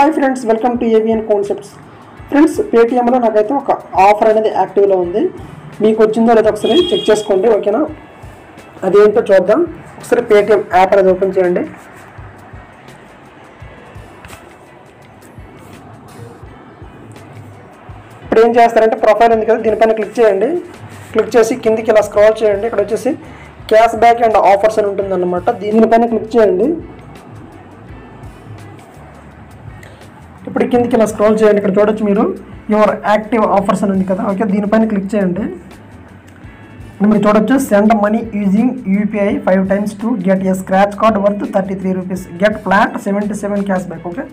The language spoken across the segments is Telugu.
hi friends welcome to AVN concepts friends పేటిఎంలో నాకైతే ఒక ఆఫర్ అనేది యాక్టివ్లో ఉంది మీకు వచ్చిందో లేదో ఒకసారి చెక్ చేసుకోండి ఓకేనా అదేంటో చూద్దాం ఒకసారి పేటిఎం యాప్ అనేది ఓపెన్ చేయండి ఇప్పుడు ఏం చేస్తారంటే ప్రొఫైల్ ఉంది కదా దీనిపైన క్లిక్ చేయండి క్లిక్ చేసి కిందికి ఇలా స్క్రాల్ చేయండి ఇక్కడ వచ్చేసి క్యాష్ బ్యాక్ అండ్ ఆఫర్స్ అని ఉంటుందన్నమాట దీనిపైన క్లిక్ చేయండి ఇప్పుడు కిందికి ఇలా స్క్రోల్ చేయండి ఇక్కడ చూడొచ్చు మీరు యువర్ యాక్టివ్ ఆఫర్స్ అని ఉంది కదా ఓకే దీనిపైన క్లిక్ చేయండి ఇప్పుడు మీరు చూడొచ్చు send money using UPI five times to get a scratch card worth thirty three rupees get flat seventy seven cash back okay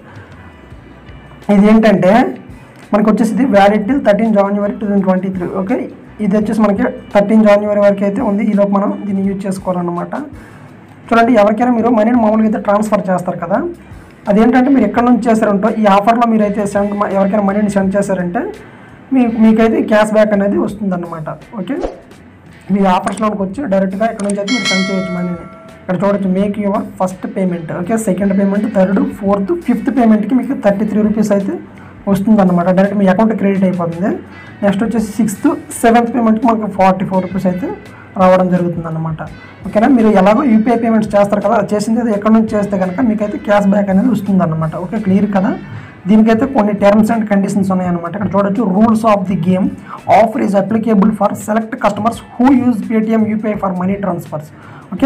ఇది ఏంటంటే మనకు వచ్చేసి ఇది valid till thirteen January two thousand twenty three okay ఇది వచ్చేసి మనకి థర్టీన్ జనవరి వరకు అయితే ఉంది ఈలోపు మనం దీన్ని యూజ్ చేసుకోవాలన్నమాట చూడండి ఎవరికైనా మీరు మనీని మామూలుగా అయితే ట్రాన్స్ఫర్ చేస్తారు కదా అదేంటంటే మీరు ఎక్కడి నుంచి చేశారంటో ఈ ఆఫర్లో మీరు అయితే సెండ్ ఎవరికైనా మనీని సెండ్ చేశారంటే మీ మీకైతే క్యాష్ బ్యాక్ అనేది వస్తుందన్నమాట ఓకే మీ ఆఫర్స్లోకి వచ్చి డైరెక్ట్గా ఇక్కడ నుంచి అయితే మీరు సెండ్ చేయొచ్చు మనీని ఇక్కడ చూడొచ్చు make your first payment okay second payment third fourth fifth పేమెంట్కి మీకు థర్టీ త్రీ రూపీస్ అయితే వస్తుందన్నమాట డైరెక్ట్ మీ అకౌంట్ క్రెడిట్ అయిపోతుంది నెక్స్ట్ వచ్చేసి సిక్స్త్ సెవెంత్ పేమెంట్కి మనకు ఫార్టీ ఫోర్ రూపీస్ అయితే రావడం జరుగుతుంది అనమాట ఓకేనా మీరు ఎలాగో యూపీఐ పేమెంట్స్ చేస్తారు కదా అది చేసింది అది ఎక్కడి నుంచి చేస్తే కనుక మీకైతే క్యాష్ బ్యాక్ అనేది వస్తుంది అనమాట ఓకే క్లియర్ కదా దీనికైతే కొన్ని టర్మ్స్ అండ్ కండిషన్స్ ఉన్నాయన్నమాట ఇక్కడ చూడొచ్చు rules of the game offer is applicable for select customers who use Paytm UPI for money transfers okay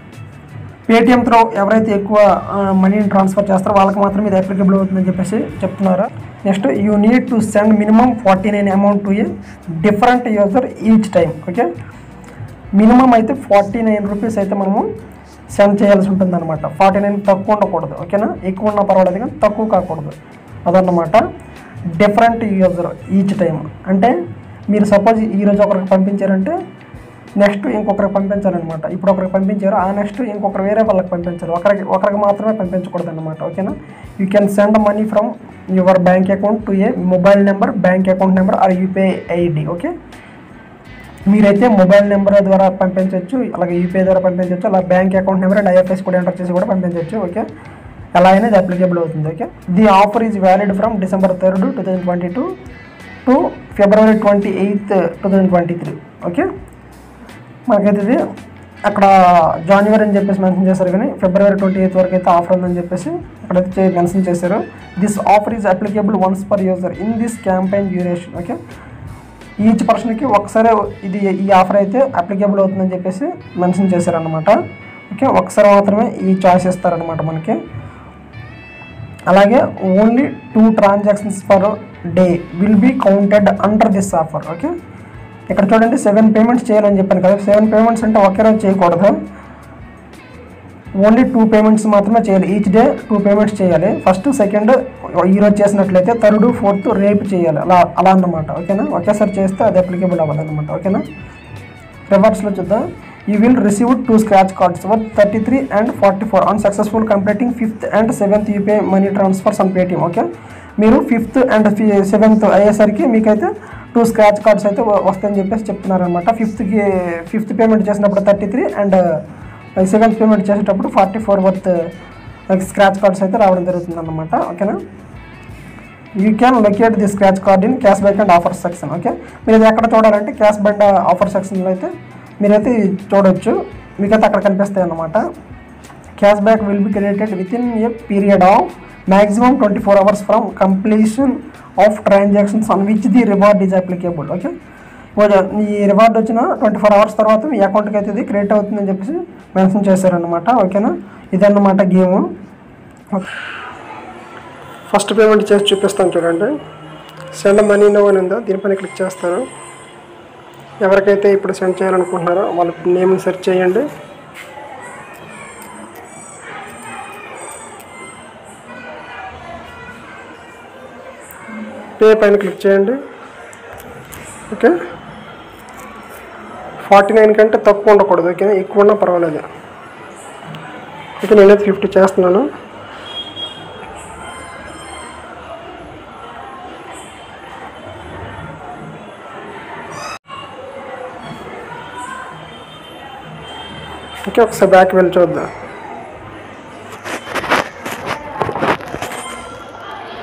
Paytm through ఎవరైతే ఎక్కువ మనీని ట్రాన్స్ఫర్ చేస్తారో వాళ్ళకి మాత్రం ఇది అప్లికబుల్ అవుతుందని చెప్పేసి చెప్తున్నారు next you need to send minimum forty nine amount to a different user each time okay minimum అయితే ఫార్టీ నైన్ రూపీస్ అయితే మనము సెండ్ చేయాల్సి ఉంటుంది అనమాట ఫార్టీ నైన్ తక్కువ ఉండకూడదు ఓకేనా ఎక్కువ ఉన్నా పర్వాలేదు కానీ తక్కువ కాకూడదు అదన్నమాట డిఫరెంట్ యూజర్ ఈచ్ టైం అంటే మీరు సపోజ్ ఈరోజు ఒకరికి పంపించారంటే నెక్స్ట్ ఇంకొకరికి పంపించాలన్నమాట ఇప్పుడు ఒకరికి పంపించారు ఆ నెక్స్ట్ ఇంకొకరు వేరే వాళ్ళకి పంపించాలి ఒకరికి ఒకరికి మాత్రమే పంపించకూడదు అనమాట ఓకేనా you can send money from your bank account to a mobile number bank account number or UPI ID okay మీరైతే మొబైల్ నెంబర్ ద్వారా పంపించవచ్చు అలాగే యూపీఐ ద్వారా పంపించవచ్చు అలా bank account number and IFS కూడా ఎంటర్ చేసి కూడా పంపించవచ్చు ఓకే ఎలా అయినా ఇది అప్లికేబుల్ అవుతుంది okay the offer is valid from December third two thousand twenty two to February twenty eighth two thousand twenty three okay మనకైతే ఇది అక్కడ జాన్వరి అని చెప్పేసి మెన్షన్ చేశారు కానీ ఫిబ్రవరి ట్వంటీ ఎయిత్ వరకు అయితే ఆఫర్ ఉందని చెప్పేసి అక్కడైతే మెన్షన్ చేశారు this offer is applicable once per user in this campaign duration okay each పర్సన్కి ఒకసారి ఇది ఈ ఆఫర్ అయితే అప్లికేబుల్ అవుతుందని చెప్పేసి మెన్షన్ చేశారనమాట ఓకే ఒకసారి మాత్రమే ఈ చాయిస్ ఇస్తారనమాట మనకి అలాగే only two transactions per day will be counted under this offer okay ఇక్కడ చూడండి సెవెన్ పేమెంట్స్ చేయాలని చెప్పాను కదా సెవెన్ పేమెంట్స్ అంటే ఒకే రోజు చేయకూడదు ఓన్లీ టూ పేమెంట్స్ మాత్రమే చేయాలి ఈచ్ డే టూ పేమెంట్స్ చేయాలి ఫస్ట్ సెకండ్ ఈరోజు చేసినట్లయితే థర్డ్ ఫోర్త్ రేపు చేయాలి అలా అలా అన్నమాట ఓకేనా ఒకేసారి చేస్తే అది అప్లికేబుల్ అవ్వదు అనమాట ఓకేనా రివర్స్లో చూద్దాం you will receive two scratch cards worth thirty three and forty four on successful completing fifth and seventh UPI money transfers on Paytm okay మీరు ఫిఫ్త్ అండ్ సెవెంత్ అయ్యేసరికి మీకైతే టూ స్క్రాచ్ కార్డ్స్ అయితే వస్తాయని చెప్పేసి చెప్తున్నారనమాట ఫిఫ్త్కి ఫిఫ్త్ పేమెంట్ చేసినప్పుడు thirty three and seventh payment చేసేటప్పుడు forty four worth scratch cards అయితే రావడం జరుగుతుంది అనమాట ఓకేనా you can locate the scratch card in cash back and offer section okay మీరు ఇది ఎక్కడ చూడాలంటే క్యాష్ బ్యాక్ ఆఫర్ సెక్షన్లో అయితే మీరైతే చూడవచ్చు మీకైతే అక్కడ కనిపిస్తాయి అన్నమాట cash back will be created within a period of maximum twenty four hours from completion of transactions on which the reward is applicable okay ఈ రివార్డ్ వచ్చిన ట్వంటీ ఫోర్ అవర్స్ తర్వాత మీ అకౌంట్కి అయితే ఇది క్రియేట్ అవుతుందని చెప్పేసి మెన్షన్ చేశారనమాట ఓకేనా ఇదన్నమాట గేమ్ ఫస్ట్ పేమెంట్ చేసి చూపిస్తాను చూడండి సెండ్ మనీ నో అని ఉందో దీనిపైన క్లిక్ చేస్తారు ఎవరికైతే ఇప్పుడు సెండ్ చేయాలనుకుంటున్నారో వాళ్ళ నేమ్ని సెర్చ్ చేయండి పే పైన క్లిక్ చేయండి ఓకే ఫార్టీ నైన్ కంటే తక్కువ ఉండకూడదు ఓకే ఎక్కువ ఉన్నా పర్వాలేదు ఓకే నేనైతే ఫిఫ్టీ చేస్తున్నాను ఓకే ఒకసారి బ్యాక్ వెళ్ళి చూద్దాం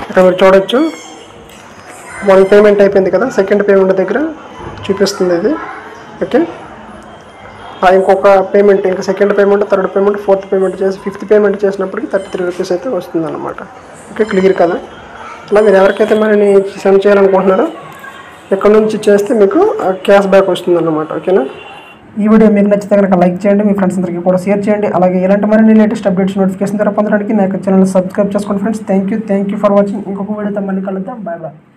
ఇక్కడ మీరు చూడొచ్చు వన్ పేమెంట్ అయిపోయింది కదా సెకండ్ పేమెంట్ దగ్గర చూపిస్తుంది ఇది ఓకే ఆ ఇంకొక పేమెంట్ ఇంకా second payment third payment fourth payment చేసి ఫిఫ్త్ పేమెంట్ చేసినప్పటికి థర్టీ త్రీ రూపీస్ అయితే వస్తుంది అనమాట ఓకే క్లియర్ కదా అలా మీరు ఎవరికైతే మనని సెండ్ చేయాలనుకుంటున్నారో ఇక్కడ నుంచి చేస్తే మీకు క్యాష్ బ్యాక్ వస్తుంది అన్నమాట ఓకేనా ఈ వీడియో మీకు నచ్చితే కనుక లైక్ చేయండి మీ ఫ్రెండ్స్ అందరికీ కూడా షేర్ చేయండి అలాగే ఇలాంటి మరిన్ని లేటెస్ట్ అప్డేట్స్ నోటిఫికేషన్ ద్వారా పొందడానికి నా యొక్క ఛానల్ సబ్స్క్రైబ్ చేసుకోండి friends thank you thank you for watching ఇంకొక వీడియోతో మళ్ళీ కలుద్దాం బాయ్ బాయ్